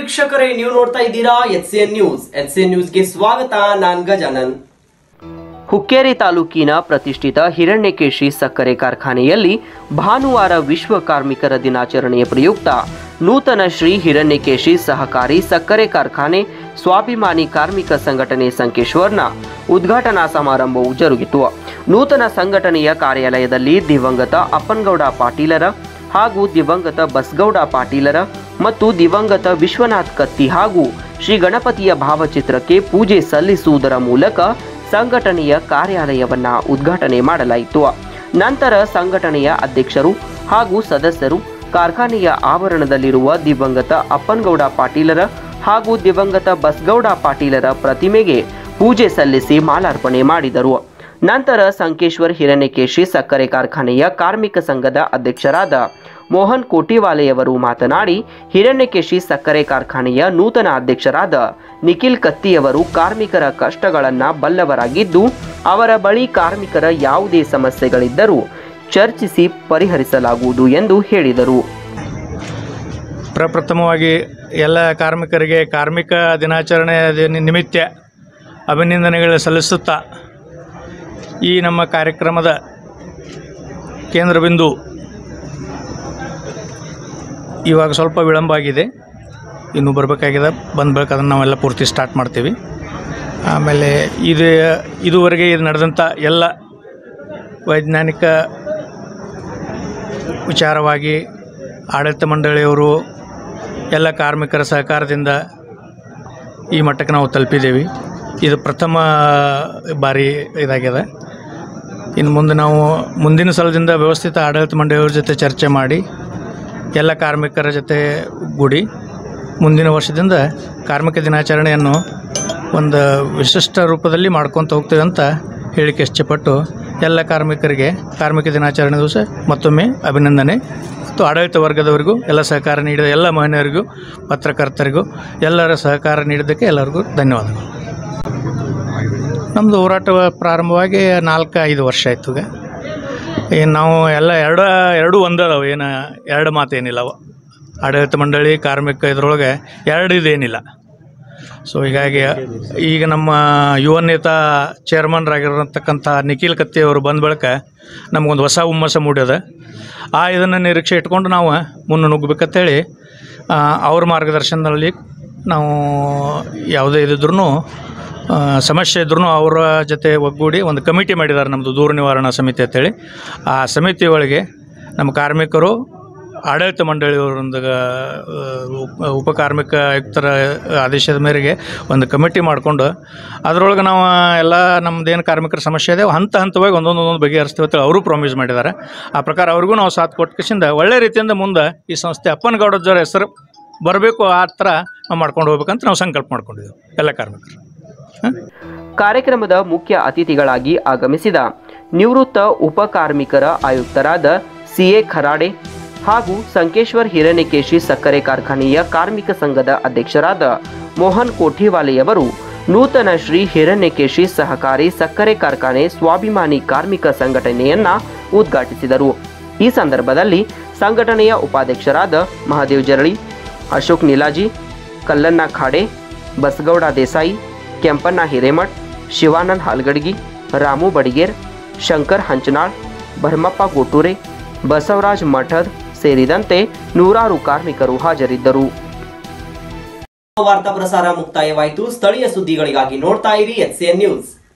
ವೀಕ್ಷಕರೇ ನೀವು ನೋಡ್ತಾ ಇದ್ದೀರಾ H C N news H C N ನ್ಯೂಸ್ಗೆ ಸ್ವಾಗತ ನಾನ್ ಗಜಾನನ್ ಹುಕ್ಕೇರಿ ತಾಲೂಕಿನ ಪ್ರತಿಷ್ಠಿತ ಹಿರಣ್ಯಕೇಶಿ ಸಕ್ಕರೆ ಕಾರ್ಖಾನೆಯಲ್ಲಿ ಭಾನುವಾರ ವಿಶ್ವ ಕಾರ್ಮಿಕರ ದಿನಾಚರಣೆಯ ಪ್ರಯುಕ್ತ ನೂತನ ಶ್ರೀ ಹಿರಣ್ಯಕೇಶಿ ಸಹಕಾರಿ ಸಕ್ಕರೆ ಕಾರ್ಖಾನೆ ಸ್ವಾಭಿಮಾನಿ ಕಾರ್ಮಿಕ ಸಂಘಟನೆ ಸಂಕೇಶ್ವರ್ನ ಉದ್ಘಾಟನಾ ಸಮಾರಂಭವು ಜರುಗಿತು ನೂತನ ಸಂಘಟನೆಯ ಕಾರ್ಯಾಲಯದಲ್ಲಿ ದಿವಂಗತ ಅಪ್ಪನಗೌಡ ಪಾಟೀಲರ ಹಾಗೂ ದಿವಂಗತ ಬಸ್ಗೌಡ ಪಾಟೀಲರ ಮತ್ತು ದಿವಂಗತ ವಿಶ್ವನಾಥ್ ಕತ್ತಿ ಹಾಗೂ ಶ್ರೀ ಗಣಪತಿಯ ಭಾವಚಿತ್ರಕ್ಕೆ ಪೂಜೆ ಸಲ್ಲಿಸುವುದರ ಮೂಲಕ ಸಂಘಟನೆಯ ಕಾರ್ಯಾಲಯವನ್ನ ಉದ್ಘಾಟನೆ ಮಾಡಲಾಯಿತು ನಂತರ ಸಂಘಟನೆಯ ಅಧ್ಯಕ್ಷರು ಹಾಗೂ ಸದಸ್ಯರು ಕಾರ್ಖಾನೆಯ ಆವರಣದಲ್ಲಿರುವ ದಿವಂಗತ ಅಪ್ಪನಗೌಡ ಪಾಟೀಲರ ಹಾಗೂ ದಿವಂಗತ ಬಸ್ಗೌಡ ಪಾಟೀಲರ ಪ್ರತಿಮೆಗೆ ಪೂಜೆ ಸಲ್ಲಿಸಿ ಮಾಲಾರ್ಪಣೆ ಮಾಡಿದರು ನಂತರ ಸಂಕೇಶ್ವರ್ ಹಿರಣ್ಯಕೇಶಿ ಸಕ್ಕರೆ ಕಾರ್ಖಾನೆಯ ಕಾರ್ಮಿಕ ಸಂಘದ ಅಧ್ಯಕ್ಷರಾದ ಮೋಹನ್ ಕೋಟಿವಾಲೆಯವರು ಮಾತನಾಡಿ ಹಿರಣ್ಯಕೇಶಿ ಸಕ್ಕರೆ ಕಾರ್ಖಾನೆಯ ನೂತನ ಅಧ್ಯಕ್ಷರಾದ ನಿಖಿಲ್ ಕತ್ತಿಯವರು ಕಾರ್ಮಿಕರ ಕಷ್ಟಗಳನ್ನ ಬಲ್ಲವರಾಗಿದ್ದು ಅವರ ಬಳಿ ಕಾರ್ಮಿಕರ ಯಾವುದೇ ಸಮಸ್ಯೆಗಳಿದ್ದರೂ ಚರ್ಚಿಸಿ ಪರಿಹರಿಸಲಾಗುವುದು ಎಂದು ಹೇಳಿದರು ಪ್ರಪ್ರಥಮವಾಗಿ ಎಲ್ಲ ಕಾರ್ಮಿಕರಿಗೆ ಕಾರ್ಮಿಕ ದಿನಾಚರಣೆ ದಿನ- ನಿಮಿತ್ತ ಅಭಿನಂದನೆಗಳು ಸಲ್ಲಿಸುತ್ತಾ ಈ ನಮ್ಮ ಕಾರ್ಯಕ್ರಮದ ಕೇಂದ್ರ ಬಿಂದು ಇವಾಗ ಸ್ವಲ್ಪ ವಿಳಂಬ ಆಗಿದೆ ಇನ್ನೂ ಬರಬೇಕಾಗಿದೆ ಬಂದ್ಬೇಕು ಅದನ್ನು ನಾವೆಲ್ಲ ಪೂರ್ತಿ ಸ್ಟಾರ್ಟ್ ಮಾಡ್ತೀವಿ ಆಮೇಲೆ ಇದು ಇದುವರೆಗೆ ಇದು ನಡೆದಂಥ ಎಲ್ಲ ವೈಜ್ಞಾನಿಕ ವಿಚಾರವಾಗಿ ಆಡಳಿತ ಮಂಡಳಿಯವರು ಎಲ್ಲ ಕಾರ್ಮಿಕರ ಸಹಕಾರದಿಂದ ಈ ಮಟ್ಟಕ್ಕೆ ನಾವು ತಲುಪಿದ್ದೇವೆ ಇದು ಪ್ರಥಮ ಬಾರಿ ಇದಾಗಿದೆ ಇನ್ನು ಮುಂದೆ ನಾವು ಮುಂದಿನ ಸಲದಿಂದ ವ್ಯವಸ್ಥಿತ ಆಡಳಿತ ಮಂಡಳಿಯವ್ರ ಜೊತೆ ಚರ್ಚೆ ಮಾಡಿ ಎಲ್ಲ ಕಾರ್ಮಿಕರ ಜೊತೆ ಗೂಡಿ ಮುಂದಿನ ವರ್ಷದಿಂದ ಕಾರ್ಮಿಕ ದಿನಾಚರಣೆಯನ್ನು ಒಂದು ವಿಶಿಷ್ಟ ರೂಪದಲ್ಲಿ ಮಾಡ್ಕೊತ ಹೋಗ್ತೇವೆ ಅಂತ ಹೇಳಿಕೆ ಇಷ್ಟಪಟ್ಟು ಎಲ್ಲ ಕಾರ್ಮಿಕರಿಗೆ ಕಾರ್ಮಿಕ ದಿನಾಚರಣೆ ದಿವಸ ಮತ್ತೊಮ್ಮೆ ಅಭಿನಂದನೆ ಮತ್ತು ಆಡಳಿತ ವರ್ಗದವರಿಗೂ ಎಲ್ಲ ಸಹಕಾರ ನೀಡಿದ ಎಲ್ಲ ಮಹಿಳೆಯರಿಗೂ ಪತ್ರಕರ್ತರಿಗೂ ಎಲ್ಲರ ಸಹಕಾರ ನೀಡಿದ್ದಕ್ಕೆ ಎಲ್ಲರಿಗೂ ಧನ್ಯವಾದಗಳು ನಮ್ಮದು ಹೋರಾಟ ಪ್ರಾರಂಭವಾಗಿ ನಾಲ್ಕು ಐದು ವರ್ಷ ಆಯ್ತು ಈಗ ಏನು ನಾವು ಎಲ್ಲ ಎರಡು ಎರಡೂ ಒಂದದಾವೆ ಏನು ಎರಡು ಮಾತೇನಿಲ್ಲ ಅವು ಆಡಳಿತ ಮಂಡಳಿ ಕಾರ್ಮಿಕ ಇದ್ರೊಳಗೆ ಎರಡು ಇದೇನಿಲ್ಲ ಸೊ ಹೀಗಾಗಿ ಈಗ ನಮ್ಮ ಯುವ ನೇತಾ ಚೇರ್ಮನ್ರಾಗಿರತಕ್ಕಂಥ ನಿಖಿಲ್ ಕತ್ತಿ ಅವರು ಬಂದ ಬಳಿಕ ನಮಗೊಂದು ಹೊಸ ಹುಮ್ಮಸ್ಸು ಮೂಡ್ಯದ ಆ ಇದನ್ನು ನಿರೀಕ್ಷೆ ಇಟ್ಕೊಂಡು ನಾವು ಮುನ್ನ ನುಗ್ಗಬೇಕಂತೇಳಿ ಆ, ಅವ್ರ ಮಾರ್ಗದರ್ಶನದಲ್ಲಿ ನಾವು ಯಾವುದೇ ಇದಿದ್ರೂ ಸಮಸ್ಯೆ ಇದ್ರೂ ಅವರ ಜೊತೆ ಒಗ್ಗೂಡಿ ಒಂದು ಕಮಿಟಿ ಮಾಡಿದ್ದಾರೆ ನಮ್ಮದು ದೂರ ನಿವಾರಣಾ ಸಮಿತಿ ಅಂತೇಳಿ ಆ ಸಮಿತಿ ಒಳಗೆ ನಮ್ಮ ಕಾರ್ಮಿಕರು ಆಡಳಿತ ಮಂಡಳಿಯವರೊಂದು ಉಪ ಕಾರ್ಮಿಕ ಆಯುಕ್ತರ ಆದೇಶದ ಮೇರೆಗೆ ಒಂದು ಕಮಿಟಿ ಮಾಡಿಕೊಂಡು ಅದರೊಳಗೆ ನಾವು ಎಲ್ಲ ನಮ್ಮದೇನು ಕಾರ್ಮಿಕರ ಸಮಸ್ಯೆ ಇದೆ ಹಂತ ಹಂತವಾಗಿ ಒಂದೊಂದು ಒಂದೊಂದು ಬಗೆಹರಿಸ್ತೀವಿ ಅಂತ ಅವರು ಪ್ರಾಮಿಸ್ ಮಾಡಿದ್ದಾರೆ ಆ ಪ್ರಕಾರ ಅವ್ರಿಗೂ ನಾವು ಸಾಥ್ ಕೊಟ್ಟ ಕಿಸಿಂದ ಒಳ್ಳೆ ರೀತಿಯಿಂದ ಮುಂದೆ ಈ ಸಂಸ್ಥೆ ಅಪ್ಪನಗೌಡಜ್ಜರ ಹೆಸರು ಬರಬೇಕು ಆ ಥರ ನಾವು ಮಾಡ್ಕೊಂಡು ಹೋಗ್ಬೇಕಂತ ನಾವು ಸಂಕಲ್ಪ ಮಾಡ್ಕೊಂಡಿದ್ದೆವು ಎಲ್ಲ ಕಾರ್ಮಿಕರು ಹಾಂ ಕಾರ್ಯಕ್ರಮದ ಮುಖ್ಯ ಅತಿಥಿಗಳಾಗಿ ಆಗಮಿಸಿದ ನಿವೃತ್ತ ಉಪ ಕಾರ್ಮಿಕರ ಆಯುಕ್ತರಾದ ಸಿಎ ಖರಾಡೆ ಹಾಗೂ ಸಂಕೇಶ್ವರ್ ಹಿರಣ್ಯಕೇಶಿ ಸಕ್ಕರೆ ಕಾರ್ಖಾನೆಯ ಕಾರ್ಮಿಕ ಸಂಘದ ಅಧ್ಯಕ್ಷರಾದ ಮೋಹನ್ ಕೋಠಿವಾಲೆಯವರು ನೂತನ ಶ್ರೀ ಹಿರಣ್ಯಕೇಶಿ ಸಹಕಾರಿ ಸಕ್ಕರೆ ಕಾರ್ಖಾನೆ ಸ್ವಾಭಿಮಾನಿ ಕಾರ್ಮಿಕ ಸಂಘಟನೆಯನ್ನ ಉದ್ಘಾಟಿಸಿದರು ಈ ಸಂದರ್ಭದಲ್ಲಿ ಸಂಘಟನೆಯ ಉಪಾಧ್ಯಕ್ಷರಾದ ಮಹಾದೇವ್ ಜರಳಿ ಅಶೋಕ್ ನಿಲಾಜಿ ಕಲ್ಲಣ್ಣ ಖಾಡೆ ಬಸಗೌಡ ದೇಸಾಯಿ ಕೆಂಪಣ್ಣ ಹಿರೇಮಠ್ ಶಿವಾನಂದ್ ಹಾಲ್ಗಡ್ಗಿ ರಾಮು ಬಡಿಗೇರ್ ಶಂಕರ್ ಹಂಚನಾಳ್ ಭರ್ಮಪ್ಪ ಗೋಟೂರೆ ಬಸವರಾಜ್ ಮಠದ್ ಸೇರಿದಂತೆ ನೂರಾರು ಕಾರ್ಮಿಕರು ಹಾಜರಿದ್ದರು ವಾರ್ತಾ ಪ್ರಸಾರ ಮುಕ್ತಾಯವಾಯಿತು ಸ್ಥಳೀಯ ಸುದ್ದಿಗಳಿಗಾಗಿ ನೋಡ್ತಾ ಇರಿ ಎಚ್ ನ್ಯೂಸ್